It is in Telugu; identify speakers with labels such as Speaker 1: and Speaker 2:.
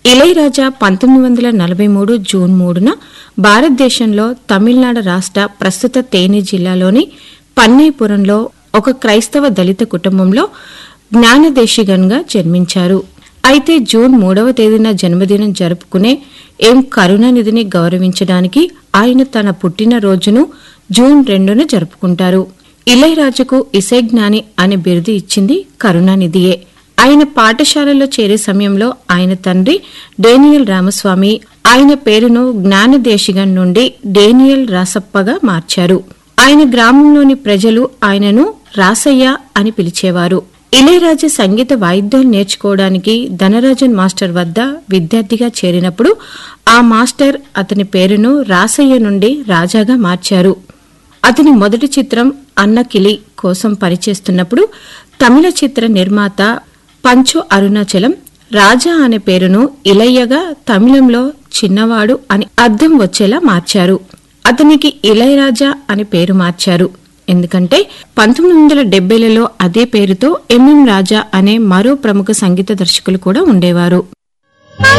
Speaker 1: ఇళయరాజా పంతొమ్మిది వందల నలభై మూడు జూన్ మూడున భారతదేశంలో తమిళనాడు రాష్ట్ర ప్రస్తుత తేని జిల్లాలోని పన్నైపురంలో ఒక క్రైస్తవ దళిత కుటుంబంలో జ్ఞానదేశిగన్గా జన్మించారు అయితే జూన్ మూడవ తేదీన జన్మదినం జరుపుకునే ఎం కరుణానిధిని గౌరవించడానికి ఆయన తన పుట్టినరోజును జూన్ రెండున జరుపుకుంటారు ఇళయరాజుకు ఇసైజ్ఞాని అనే బిరుదు ఇచ్చింది కరుణానిధియే ఆయన పాఠశాలలో చేరే సమయంలో ఆయన తండ్రి డేనియల్ రామస్వామి ఆయన పేరును జ్ఞానదేశిగన్ నుండి డేనియల్ రాసప్పగా మార్చారు ఆయన గ్రామంలోని ప్రజలు ఆయనను రాసయ్య అని పిలిచేవారు ఇళయరాజా సంగీత వాయిద్యాలు నేర్చుకోవడానికి ధనరాజన్ మాస్టర్ వద్ద విద్యార్థిగా చేరినప్పుడు ఆ మాస్టర్ అతని పేరును రాసయ్య నుండి రాజాగా మార్చారు అతని మొదటి చిత్రం అన్నకిలి కోసం పనిచేస్తున్నప్పుడు తమిళ చిత్ర నిర్మాత పంచు అరుణాచలం రాజా అనే పేరును ఇలయ్యగా తమిళంలో చిన్నవాడు అని అర్థం వచ్చేలా మార్చారు అతనికి ఇళయరాజా అని పేరు మార్చారు ఎందుకంటే పంతొమ్మిది వందల డెబ్బైలలో అదే పేరుతో ఎంఎం రాజా అనే మరో ప్రముఖ సంగీత దర్శకులు కూడా ఉండేవారు